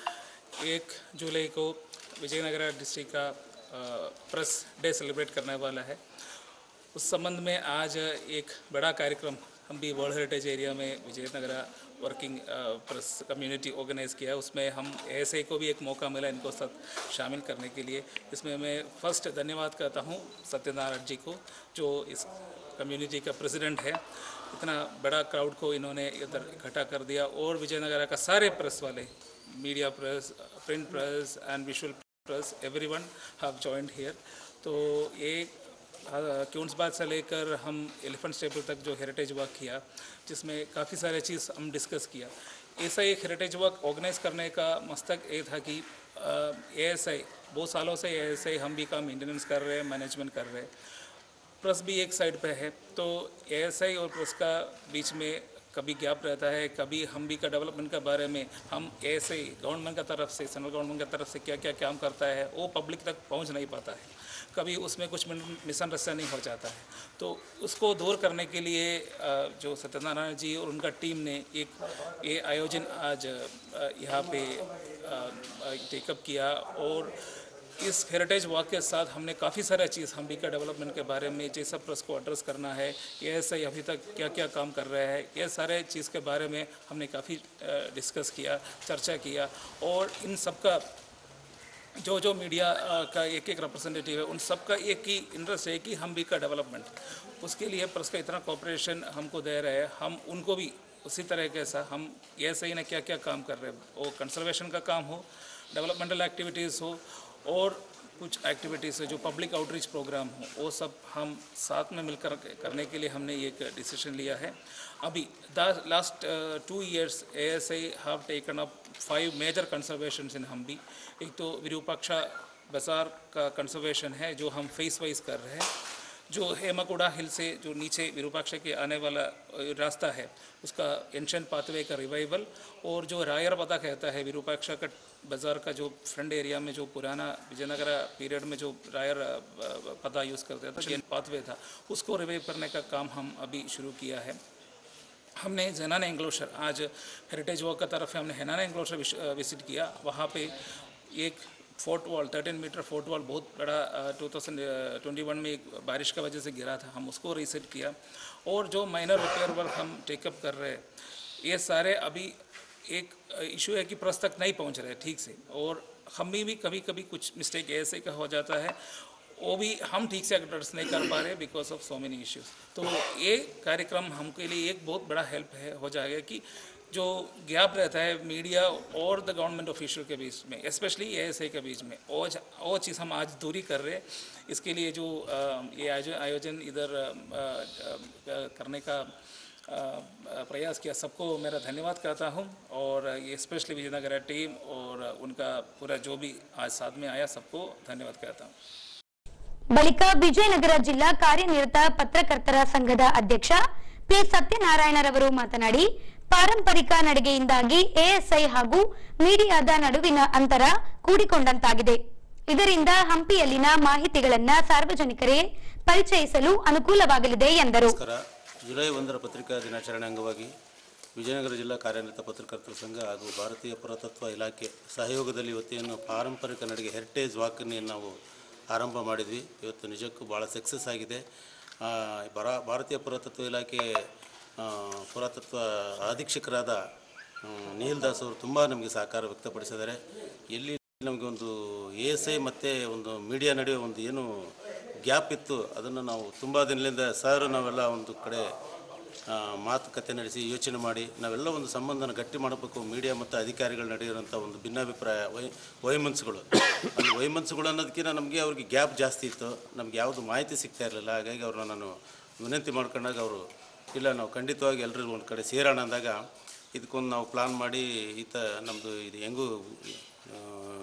एक जुलाई को विजयनगरा डिस्ट्रिक्ट का प्रेस डे सेलिब्रेट करने वाला है उस संबंध में आज एक बड़ा कार्यक्रम हम भी वर्ल्ड हेरिटेज एरिया में Vijayanagara working press community organise किया है उसमें हम ऐसे को भी एक मौका मिला इनको सब शामिल करने के लिए इसमें मैं फर्स्ट धन्यवाद करता हूँ सत्यनारायण जी को जो इस कम्युनिटी का प्रेसिडेंट है इतना बड़ा क्राउड को इन्होंने इधर इकट्ठा कर दिया और विजयनगरा का सारे प्रेस वाले media press print press and visual press everyone have joined here तो ये क्यूंसबाद से लेकर हम एलिफेंट स्टेपल तक जो हेरिटेज वर्क किया जिसमें काफ़ी सारे चीज़ हम डिस्कस किया ऐसा एक हेरिटेज वर्क ऑर्गेनाइज करने का मस्तक ये था कि ए एस आई बहुत सालों से ए एस आई हम भी का मेंटेनेंस कर रहे हैं मैनेजमेंट कर रहे हैं प्रेस भी एक साइड पे है तो एएसआई और प्रेस का बीच में कभी गैप रहता है कभी हम भी का डेवलपमेंट के बारे में हम एएसआई गवर्नमेंट का तरफ से सेंट्रल गवर्नमेंट की तरफ से क्या क्या काम करता है वो पब्लिक तक पहुंच नहीं पाता है कभी उसमें कुछ मिसअंडरस्टैंडिंग हो जाता है तो उसको दूर करने के लिए अ, जो सत्यनारायण जी और उनका टीम ने एक ये आयोजन आज अ, यहाँ पे टेकअप किया और इस हेरिटेज वॉक के साथ हमने काफ़ी सारा चीज़ हम भी का डेवलपमेंट के बारे में जैसा प्रेस को एड्रेस करना है ये ऐसे अभी तक क्या क्या काम कर रहे हैं ये सारे चीज़ के बारे में हमने काफ़ी डिस्कस किया चर्चा किया और इन सबका जो जो मीडिया अ, का एक एक रिप्रेजेंटेटिव है उन सबका एक ही इंटरेस्ट है कि हम भी का डेवलपमेंट उसके लिए प्रेस का इतना कॉपरेशन हमको दे रहे हैं हम उनको भी उसी तरह के सा हम ये सही ना क्या क्या काम कर रहे हैं वो कंजर्वेशन का काम हो डेवलपमेंटल एक्टिविटीज़ हो और कुछ एक्टिविटीज़ है जो पब्लिक आउटरीच प्रोग्राम हो वो सब हम साथ में मिलकर करने के लिए हमने एक डिसीजन लिया है अभी the last two years A S I have taken up five major conservation in Hampi एक तो विरूपाक्षा बाजार का कंजर्वेशन है जो हम फेस वाइज कर रहे हैं जो हेमाकुड़ा हिल से जो नीचे विरूपाक्षा के आने वाला अ, रास्ता है उसका एंशन पाथवे का रिवाइवल और जो रायर पता कहता है विरूपाक्षा का बाज़ार का जो फ्रंट एरिया में जो पुराना विजयनगर पीरियड में जो रायर अ, अ, पता यूज़ करते था जो पाथवे था उसको रिवाइव करने का काम हम अभी शुरू किया है हमने जेनाना एंग्लोशर आज हेरिटेज वॉक का तरफ से हमने हेनाना एंग्लोशर विजिट किया वहाँ पे एक fort wall 13 metre fort wall बहुत बड़ा टू थाउजेंड ट्वेंटी वन में एक बारिश का वजह से गिरा था हम उसको रीसेट किया और जो माइनर रिपेयर वर्क हम टेकअप कर रहे हैं ये सारे अभी एक इशू है कि प्रस तक नहीं पहुंच रहे ठीक से और हम भी भी कभी कभी कुछ मिस्टेक ऐसे का हो जाता है वो भी हम ठीक से एड्रेस नहीं कर पा रहे because of so many issues तो ये कार्यक्रम हमके लिए एक बहुत बड़ा हेल्प है हो जाएगा कि जो गैप रहता है मीडिया और द गवर्नमेंट ऑफिशियल के बीच में स्पेशली ए एस आई के बीच में वो ज- वो चीज़ हम आज दूरी कर रहे हैं इसके लिए जो अ, ये आयोजन आयोजन इधर अ, अ, अ, करने का अ, अ, प्रयास किया सबको मेरा धन्यवाद करता हूँ और ये स्पेशली विजयनगर टीम और उनका पूरा जो भी आज साथ में आया सबको धन्यवाद करता हूँ ಬಳಿಕ ವಿಜಯನಗರ ಜಿಲ್ಲಾ ಕಾರ್ಯನಿರತ ಪತ್ರಕರ್ತರ ಸಂಘದ ಅಧ್ಯಕ್ಷ ಪಿ ಸತ್ಯನಾರಾಯಣರವರು ಮಾತನಾಡಿ ಪಾರಂಪರಿಕ ನಡಿಗೆಯಿಂದಾಗಿ ಎಎಸ್ಐ ಹಾಗೂ ಮೀಡಿಯಾದ ನಡುವಿನ ಅಂತರ ಕೂಡಿಕೊಂಡಂತಾಗಿದೆ ಇದರಿಂದ ಹಂಪಿಯಲ್ಲಿನ ಮಾಹಿತಿಗಳನ್ನ ಸಾರ್ವಜನಿಕರೇ ಪರಿಚಯಿಸಲು ಅನುಕೂಲವಾಗಲಿದೆ ಎಂದರು ನಮಸ್ಕಾರ ಜುಲೈ ಒಂದರ ಪತ್ರಿಕಾ ದಿನಾಚರಣೆ ಅಂಗವಾಗಿ ವಿಜಯನಗರ ಜಿಲ್ಲಾ ಕಾರ್ಯನಿರತ ಪತ್ರಕರ್ತರ ಸಂಘ ಹಾಗೂ ಭಾರತೀಯ ಪುರಾತತ್ವ ಇಲಾಖೆ ಸಹಯೋಗದಲ್ಲಿ ಇವತ್ತೇನು ಪಾರಂಪರಿಕ ನಡಿಗೆ ಹೆರಿಟೇಜ್ ವಾಕನ್ನು ನಾವು ಆರಂಭ ಮಾಡಿದ್ವಿ ಇವತ್ತು ನಿಜಕ್ಕೂ ಭಾಳ ಸಕ್ಸಸ್ ಆಗಿದೆ ಆ, ಬರ ಭಾರತೀಯ ಪುರಾತತ್ವ ಇಲಾಖೆ ಆ, ಪುರಾತತ್ವ ಅಧೀಕ್ಷಕರಾದ ಹ್ಮ್, ನೀಲ್ ದಾಸ್ ಅವರು ತುಂಬ ನಮಗೆ ಸಹಕಾರ ವ್ಯಕ್ತಪಡಿಸಿದ್ದಾರೆ ಎಲ್ಲಿ ನಮಗೆ ಒಂದು ಎ ಎಸ್ ಐ ಮತ್ತು ಒಂದು ಮೀಡಿಯಾ ನಡುವೆ ಒಂದು ಏನು ಗ್ಯಾಪ್ ಇತ್ತು ಅದನ್ನು ನಾವು ತುಂಬ ದಿನದಿಂದ ಸರ್ ನಾವೆಲ್ಲ ಒಂದು ಕಡೆ ಆ, ಮಾತುಕತೆ ನಡೆಸಿ ಯೋಚನೆ ಮಾಡಿ ನಾವೆಲ್ಲ ಒಂದು ಸಂಬಂಧನ ಗಟ್ಟಿ ಮಾಡಬೇಕು ಮೀಡಿಯಾ ಮತ್ತು ಅಧಿಕಾರಿಗಳ ನಡೆಯಿರೋಂಥ ಒಂದು ಭಿನ್ನಾಭಿಪ್ರಾಯ ವೈ ವೈಮನಸ್ಸುಗಳು ಅಲ್ಲಿ ವೈಮನಸ್ಸುಗಳು ಅನ್ನೋದಕ್ಕಿಂತ ನಮಗೆ ಅವ್ರಿಗೆ ಗ್ಯಾಪ್ ಜಾಸ್ತಿ ಇತ್ತು ನಮ್ಗೆ ಯಾವುದು ಮಾಹಿತಿ ಸಿಗ್ತಾ ಇರಲಿಲ್ಲ ಹಾಗಾಗಿ ಅವ್ರನ್ನ ನಾನು ವಿನಂತಿ ಮಾಡ್ಕೊಂಡಾಗ ಅವರು ಇಲ್ಲ ನಾವು ಖಂಡಿತವಾಗಿ ಎಲ್ಲರಿಗೂ ಒಂದು ಕಡೆ ಸೇರೋಣ ಅಂದಾಗ ಇದಕ್ಕೊಂದು ನಾವು ಪ್ಲಾನ್ ಮಾಡಿ ಈತ ನಮ್ಮದು ಇದು ಹೆಂಗೂ ಆ,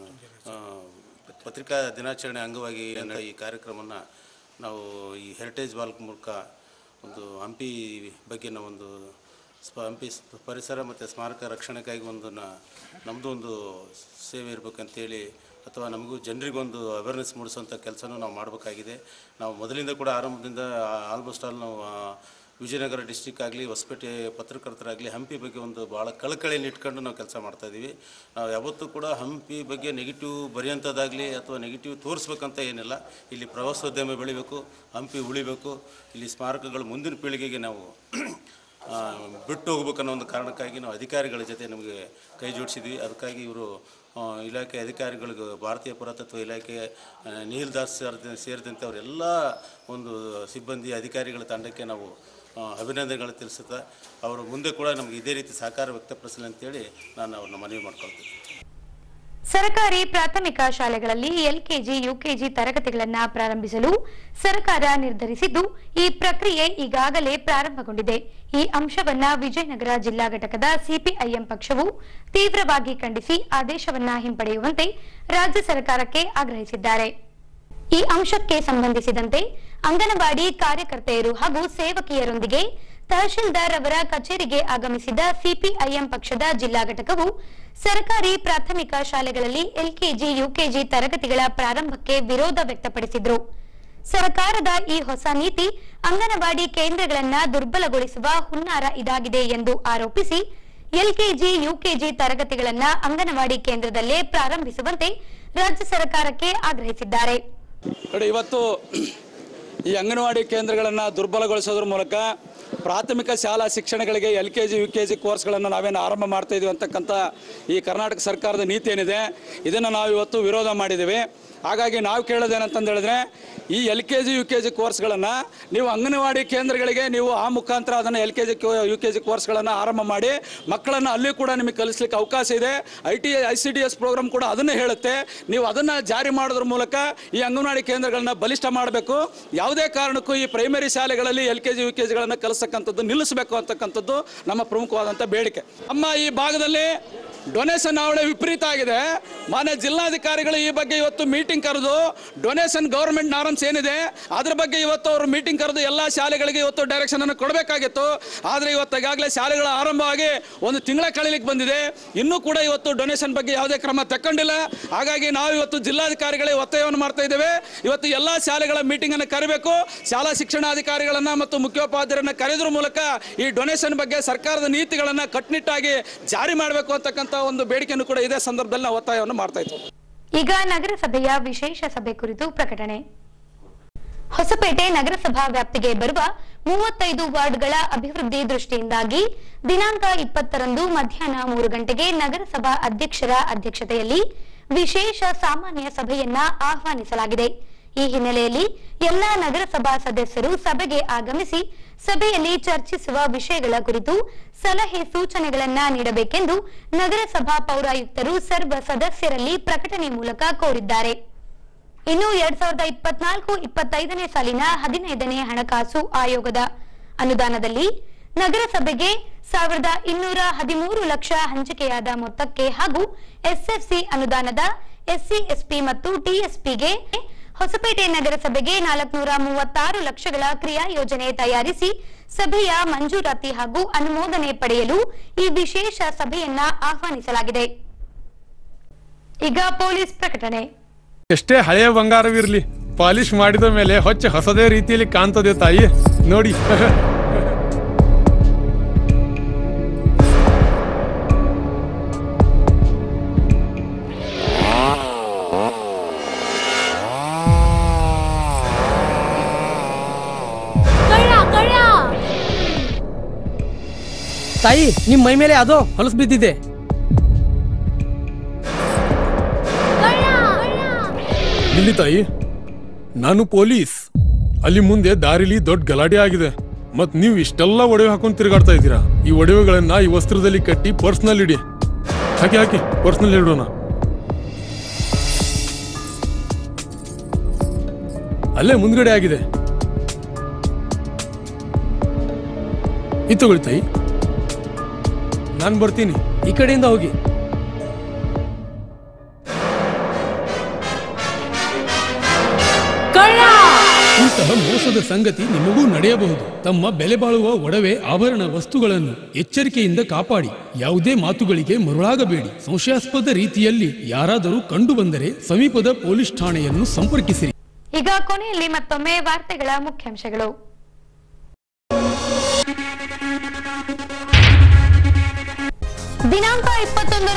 ಆ, ಪತ್ರಿಕಾ ದಿನಾಚರಣೆ ಅಂಗವಾಗಿ ಏನ ಈ ಕಾರ್ಯಕ್ರಮನ ನಾವು ಈ ಹೆರಿಟೇಜ್ ವಾಲ್ಕ್ ಮೂಲಕ ಒಂದು ಹಂಪಿ ಬಗ್ಗೆನ ಒಂದು ಸ್ಪ ಹಂಪಿ ಸ್- ಪರಿಸರ ಮತ್ತು ಸ್ಮಾರಕ ರಕ್ಷಣೆಗಾಗಿ ಒಂದು ನ- ನಮ್ಮದು ಒಂದು ಸೇವೆ ಇರಬೇಕಂತೇಳಿ ಅಥವಾ ನಮಗೂ ಜನರಿಗೊಂದು ಅವೇರ್ನೆಸ್ ಮೂಡಿಸುವಂಥ ಕೆಲಸನೂ ನಾವು ಮಾಡಬೇಕಾಗಿದೆ ನಾವು ಮೊದಲಿಂದ ಕೂಡ ಆರಂಭದಿಂದ ಆಲ್ಮೋಸ್ಟ್ ಆಲ್ ನಾವು ಆ, ವಿಜಯನಗರ ಡಿಸ್ಟಿಕ್ ಆಗಲಿ ಹೊಸಪೇಟೆ ಪತ್ರಕರ್ತರಾಗಲಿ ಹಂಪಿ ಬಗ್ಗೆ ಒಂದು ಭಾಳ ಕಳಕಳಿಯನ್ನು ಇಟ್ಕೊಂಡು ನಾವು ಕೆಲಸ ಮಾಡ್ತಾಯಿದ್ದೀವಿ ನಾವು ಯಾವತ್ತೂ ಕೂಡ ಹಂಪಿ ಬಗ್ಗೆ ನೆಗೆಟಿವ್ ಬರೆಯೋಂಥದ್ದಾಗಲಿ ಅಥವಾ ನೆಗೆಟಿವ್ ತೋರಿಸ್ಬೇಕಂತ ಏನಿಲ್ಲ ಇಲ್ಲಿ ಪ್ರವಾಸೋದ್ಯಮ ಬೆಳಿಬೇಕು ಹಂಪಿ ಉಳಿಬೇಕು ಇಲ್ಲಿ ಸ್ಮಾರಕಗಳು ಮುಂದಿನ ಪೀಳಿಗೆಗೆ ನಾವು ಆ, ಬಿಟ್ಟು ಹೋಗ್ಬೇಕನ್ನೋ ಒಂದು ಕಾರಣಕ್ಕಾಗಿ ನಾವು ಅಧಿಕಾರಿಗಳ ಜೊತೆ ನಮಗೆ ಕೈ ಜೋಡಿಸಿದ್ವಿ ಅದಕ್ಕಾಗಿ ಇವರು ಆ, ಇಲಾಖೆ ಅಧಿಕಾರಿಗಳಿಗೂ ಭಾರತೀಯ ಪುರಾತತ್ವ ಇಲಾಖೆ ಆ, ನೀಲ್ ದಾಸ್ ಸೇರಿದ ಸೇರಿದಂತೆ ಅವರೆಲ್ಲ ಒಂದು ಸಿಬ್ಬಂದಿ ಅಧಿಕಾರಿಗಳ ತಂಡಕ್ಕೆ ನಾವು ಆ, ಅಭಿನಂದನೆಗಳು ತಿಳಿಸುತ್ತಾ ಅವರು ಮುಂದೆ ಕೂಡ ನಮಗೆ ಇದೇ ರೀತಿ ಸಹಕಾರ ವ್ಯಕ್ತಪಡಿಸಲಿ ಅಂತೇಳಿ ನಾನು ಅವ್ರನ್ನ ಮನವಿ ಮಾಡ್ಕೊಳ್ತೀನಿ ಸರ್ಕಾರಿ ಪ್ರಾಥಮಿಕ ಶಾಲೆಗಳಲ್ಲಿ ಎಲ್ಕೆಜಿ ಯುಕೆಜಿ ತರಗತಿಗಳನ್ನ ಪ್ರಾರಂಭಿಸಲು ಸರ್ಕಾರ ನಿರ್ಧರಿಸಿದ್ದು ಈ ಪ್ರಕ್ರಿಯೆ ಈಗಾಗಲೇ ಪ್ರಾರಂಭಗೊಂಡಿದೆ ಈ ಅಂಶವನ್ನ ವಿಜಯನಗರ ಜಿಲ್ಲಾ ಘಟಕದ ಸಿಪಿಐಎಂ ಪಕ್ಷವು ತೀವ್ರವಾಗಿ ಖಂಡಿಸಿ ಆದೇಶವನ್ನ ಹಿಂಪಡೆಯುವಂತೆ ರಾಜ್ಯ ಸರ್ಕಾರಕ್ಕೆ ಆಗ್ರಹಿಸಿದ್ದಾರೆ ಈ ಅಂಶಕ್ಕೆ ಸಂಬಂಧಿಸಿದಂತೆ ಅಂಗನವಾಡಿ ಕಾರ್ಯಕರ್ತೆಯರು ಹಾಗೂ ಸೇವಕಿಯರೊಂದಿಗೆ ತಹಶೀಲ್ದಾರ್ ಅವರ ಕಚೇರಿಗೆ ಆಗಮಿಸಿದ ಸಿಪಿಐಎಂ ಪಕ್ಷದ ಜಿಲ್ಲಾ ಘಟಕವು ಸರ್ಕಾರಿ ಪ್ರಾಥಮಿಕ ಶಾಲೆಗಳಲ್ಲಿ ಎಲ್ಕೆಜಿ ಯುಕೆಜಿ ತರಗತಿಗಳ ಪ್ರಾರಂಭಕ್ಕೆ ವಿರೋಧ ವ್ಯಕ್ತಪಡಿಸಿದ್ರು ಸರ್ಕಾರದ ಈ ಹೊಸ ನೀತಿ ಅಂಗನವಾಡಿ ಕೇಂದ್ರಗಳನ್ನ ದುರ್ಬಲಗೊಳಿಸುವ ಹುನ್ನಾರ ಇದಾಗಿದೆ ಎಂದು ಆರೋಪಿಸಿ ಎಲ್ಕೆಜಿ ಯುಕೆಜಿ ತರಗತಿಗಳನ್ನ ಅಂಗನವಾಡಿ ಕೇಂದ್ರದಲ್ಲೇ ಪ್ರಾರಂಭಿಸುವಂತೆ ರಾಜ್ಯ ಸರ್ಕಾರಕ್ಕೆ ಆಗ್ರಹಿಸಿದ್ದಾರೆ ನೋಡಿ ಇವತ್ತು ಈ ಅಂಗನವಾಡಿ ಕೇಂದ್ರಗಳನ್ನು ದುರ್ಬಲಗೊಳಿಸೋದ್ರ ಮೂಲಕ ಪ್ರಾಥಮಿಕ ಶಾಲಾ ಶಿಕ್ಷಣಗಳಿಗೆ L K G U K G ಕೋರ್ಸ್ಗಳನ್ನು ನಾವೇನು ಆರಂಭ ಮಾಡ್ತಾ ಇದೀವಿ ಅಂತಕ್ಕಂಥ ಈ ಕರ್ನಾಟಕ ಸರ್ಕಾರದ ನೀತಿ ಏನಿದೆ ಇದನ್ನು ನಾವು ಇವತ್ತು ವಿರೋಧ ಮಾಡಿದ್ದೀವಿ ಹಾಗಾಗಿ ನಾವು ಕೇಳೋದೇನಂತಂದು ಹೇಳಿದ್ರೆ ಈ L K G U K G ಕೋರ್ಸ್ಗಳನ್ನು ನೀವು ಅಂಗನವಾಡಿ ಕೇಂದ್ರಗಳಿಗೆ ನೀವು ಆ ಮುಖಾಂತರ ಅದನ್ನು L K G U K G ಕೋರ್ಸ್ಗಳನ್ನು ಆರಂಭ ಮಾಡಿ ಮಕ್ಕಳನ್ನು ಅಲ್ಲಿ ಕೂಡ ನಿಮಗೆ ಕಲಿಸ್ಲಿಕ್ಕೆ ಅವಕಾಶ ಇದೆ I T I C D S programme ಕೂಡ ಅದನ್ನೇ ಹೇಳುತ್ತೆ ನೀವು ಅದನ್ನು ಜಾರಿ ಮಾಡೋದ್ರ ಮೂಲಕ ಈ ಅಂಗನವಾಡಿ ಕೇಂದ್ರಗಳನ್ನ ಬಲಿಷ್ಠ ಮಾಡಬೇಕು ಯಾವುದೇ ಕಾರಣಕ್ಕೂ ಈ ಪ್ರೈಮರಿ ಶಾಲೆಗಳಲ್ಲಿ L K G U K ಜಿಗಳನ್ನು ಕಲಿಸ್ತಕ್ಕಂಥದ್ದು ನಿಲ್ಲಿಸಬೇಕು ಅಂತಕ್ಕಂಥದ್ದು ನಮ್ಮ ಪ್ರಮುಖವಾದಂಥ ಬೇಡಿಕೆ ನಮ್ಮ ಈ ಭಾಗದಲ್ಲಿ ಡೊನೇಷನ್ ಅವಳೆ ವಿಪರೀತ ಆಗಿದೆ ಮಾನ್ಯ ಜಿಲ್ಲಾಧಿಕಾರಿಗಳು ಈ ಬಗ್ಗೆ ಇವತ್ತು ಮೀಟಿಂಗ್ ಕರೆದು ಡೊನೇಷನ್ ಗೌರ್ಮೆಂಟ್ ನಾರ್ಮ್ಸ್ ಏನಿದೆ ಅದ್ರ ಬಗ್ಗೆ ಇವತ್ತು ಅವರು ಮೀಟಿಂಗ್ ಕರೆದು ಎಲ್ಲ ಶಾಲೆಗಳಿಗೆ ಇವತ್ತು ಡೈರೆಕ್ಷನ್ ಅನ್ನು ಕೊಡಬೇಕಾಗಿತ್ತು ಆದರೆ ಇವತ್ತು ಈಗಾಗಲೇ ಶಾಲೆಗಳ ಆರಂಭವಾಗಿ ಒಂದು ತಿಂಗಳ ಕಳೀಲಿಕ್ಕೆ ಬಂದಿದೆ ಇನ್ನೂ ಕೂಡ ಇವತ್ತು ಡೊನೇಷನ್ ಬಗ್ಗೆ ಯಾವುದೇ ಕ್ರಮ ತಕ್ಕೊಂಡಿಲ್ಲ ಹಾಗಾಗಿ ನಾವು ಇವತ್ತು ಜಿಲ್ಲಾಧಿಕಾರಿಗಳೇ ಒತ್ತಾಯವನ್ನು ಮಾಡ್ತಾ ಇದ್ದೇವೆ ಇವತ್ತು ಎಲ್ಲ ಶಾಲೆಗಳ ಮೀಟಿಂಗ್ ಅನ್ನು ಕರೆಬೇಕು ಶಾಲಾ ಶಿಕ್ಷಣಾಧಿಕಾರಿಗಳನ್ನ ಮತ್ತು ಮುಖ್ಯೋಪಾಧ್ಯಾಯರನ್ನ ಕರೆಯೋದ್ರ ಮೂಲಕ ಈ ಡೊನೇಷನ್ ಬಗ್ಗೆ ಸರ್ಕಾರದ ನೀತಿಗಳನ್ನ ಕಟ್ಟುನಿಟ್ಟಾಗಿ ಜಾರಿ ಮಾಡಬೇಕು ಅಂತಕ್ಕಂಥ ಒಂದು ಬೇಡಿಕೆಯನ್ನು ಕೂಡ ಇದೇ ಸಂದರ್ಭದಲ್ಲಿ ನಾವು ಒತ್ತಾಯವನ್ನು ಮಾಡ್ತಾ ಇದ್ದೇವೆ ಈಗ ನಗರಸಭೆಯ ವಿಶೇಷ ಸಭೆ ಕುರಿತು ಪ್ರಕಟಣೆ ಹೊಸಪೇಟೆ ನಗರಸಭಾ ವ್ಯಾಪ್ತಿಗೆ ಬರುವ ಮೂವತ್ತೈದು ವಾರ್ಡ್ಗಳ ಅಭಿವೃದ್ಧಿ ದೃಷ್ಟಿಯಿಂದಾಗಿ ದಿನಾಂಕ ಇಪ್ಪತ್ತರಂದು ಮಧ್ಯಾಹ್ನ ಮೂರು ಗಂಟೆಗೆ ನಗರಸಭಾ ಅಧ್ಯಕ್ಷರ ಅಧ್ಯಕ್ಷತೆಯಲ್ಲಿ ವಿಶೇಷ ಸಾಮಾನ್ಯ ಸಭೆಯನ್ನ ಆಹ್ವಾನಿಸಲಾಗಿದೆ ಈ ಹಿನ್ನೆಲೆಯಲ್ಲಿ ಎಲ್ಲಾ ನಗರಸಭಾ ಸದಸ್ಯರು ಸಭೆಗೆ ಆಗಮಿಸಿ ಸಭೆಯಲ್ಲಿ ಚರ್ಚಿಸುವ ವಿಷಯಗಳ ಕುರಿತು ಸಲಹೆ ಸೂಚನೆಗಳನ್ನ ನೀಡಬೇಕೆಂದು ನಗರಸಭಾ ಪೌರಾಯುಕ್ತರು ಸರ್ವ ಸದಸ್ಯರಲ್ಲಿ ಪ್ರಕಟಣೆ ಮೂಲಕ ಕೋರಿದ್ದಾರೆ ಇನ್ನು ಎರಡ್ ಸಾವಿರದ ಇಪ್ಪತ್ನಾಲ್ಕು ಇಪ್ಪತ್ತೈದನೇ ಸಾಲಿನ ಹದಿನೈದನೇ ಹಣಕಾಸು ಆಯೋಗದ ಅನುದಾನದಲ್ಲಿ ನಗರಸಭೆಗೆ ಸಾವಿರದ ಇನ್ನೂರ ಹದಿಮೂರು ಲಕ್ಷ ಹಂಚಿಕೆಯಾದ ಮೊತ್ತಕ್ಕೆ ಹಾಗೂ ಎಸ್ಎಫ್ಸಿ ಅನುದಾನದ ಎಸ್ಸಿ ಎಸ್ಪಿ ಮತ್ತು ಟಿಎಸ್ಪಿಗೆ ಹೊಸಪೇಟೆ ನಗರಸಭೆಗೆ ನಾಲ್ಕುನೂರ ಮೂವತ್ತಾರು ಲಕ್ಷಗಳ ಕ್ರಿಯಾ ಯೋಜನೆ ತಯಾರಿಸಿ ಸಭೆಯ ಮಂಜೂರಾತಿ ಹಾಗೂ ಅನುಮೋದನೆ ಪಡೆಯಲು ಈ ವಿಶೇಷ ಸಭೆಯನ್ನ ಆಹ್ವಾನಿಸಲಾಗಿದೆ ಈಗ ಪೊಲೀಸ್ ಪ್ರಕಟಣೆ ಎಷ್ಟೇ ಹಳೆಯ ಬಂಗಾರವಿರ್ಲಿ ಪಾಲಿಶ್ ಮಾಡಿದ ಮೇಲೆ ಹೊಚ್ಚ ಹೊಸದೇ ರೀತಿಯಲ್ಲಿ ಕಾಣ್ತದೆ ತಾಯಿ ನೋಡಿ ತಾಯಿ ನಿಮ್ ಮೈ ಮೇಲೆ ಅದೋ ಹೊಲಸು ಬಿದ್ದಿದೆ ಇಲ್ಲಿ ತಾಯಿ ನಾನು ಪೊಲೀಸ್ ಅಲ್ಲಿ ಮುಂದೆ ದಾರಿಲಿ ದೊಡ್ಡ ಗಲಾಟೆ ಆಗಿದೆ ಮತ್ ನೀವು ಇಷ್ಟೆಲ್ಲ ಒಡವೆ ಹಾಕೊಂಡು ತಿರುಗಾಡ್ತಾ ಇದ್ದೀರಾ ಈ ಒಡವೆಗಳನ್ನ ಈ ವಸ್ತ್ರದಲ್ಲಿ ಕಟ್ಟಿ ಪರ್ಸ್ನಲ್ ಇಡಿ ಹಾಕಿ ಹಾಕಿ ಪರ್ಸ್ನಲ್ ಇಡೋಣ ಅಲ್ಲೇ ಮುಂದ್ಗಡೆ ಆಗಿದೆ ಇದು ತಗೊಳ್ಳಿ ತಾಯಿ ನಾನು ಬರ್ತೀನಿ ಈ ಕಡೆಯಿಂದ ಹೋಗಿ ಇಂತಹ ಮೋಸದ ಸಂಗತಿ ನಿಮಗೂ ನಡೆಯಬಹುದು ತಮ್ಮ ಬೆಲೆ ಬಾಳುವ ಒಡವೆ ಆಭರಣ ವಸ್ತುಗಳನ್ನು ಎಚ್ಚರಿಕೆಯಿಂದ ಕಾಪಾಡಿ ಯಾವುದೇ ಮಾತುಗಳಿಗೆ ಮರುಳಾಗಬೇಡಿ ಸಂಶಯಾಸ್ಪದ ರೀತಿಯಲ್ಲಿ ಯಾರಾದರೂ ಕಂಡು ಬಂದರೆ ಸಮೀಪದ ಪೊಲೀಸ್ ಠಾಣೆಯನ್ನು ಸಂಪರ್ಕಿಸಿರಿ ಈಗ ಕೊನೆಯಲ್ಲಿ ಮತ್ತೊಮ್ಮೆ ವಾರ್ತೆಗಳ ಮುಖ್ಯಾಂಶಗಳು ದಿನಾಂಕ ಇಪ್ಪತ್ತೊಂದರ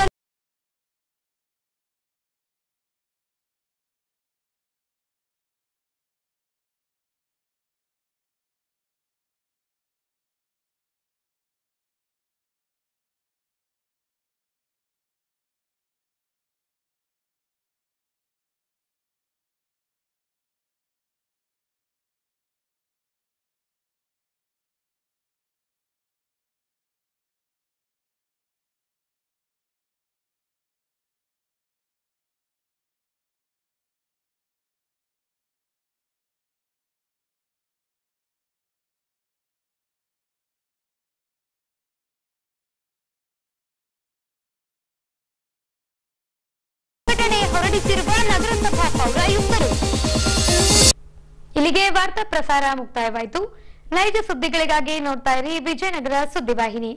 ಪ್ರಕಟಣೆ ಹೊರಡಿಸಿರುವ ನಗರಸಭಾ ಪೌರಾಯುಕ್ತರು ಇಲ್ಲಿಗೆ ವಾರ್ತಾ ಪ್ರಸಾರ ಮುಕ್ತಾಯವಾಯಿತು ನೈಜ ಸುದ್ದಿಗಳಿಗಾಗಿ ನೋಡ್ತಾ ಇರಿ ವಿಜಯನಗರ ಸುದ್ದಿವಾಹಿನಿ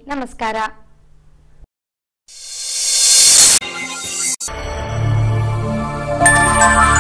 ನಮಸ್ಕಾರ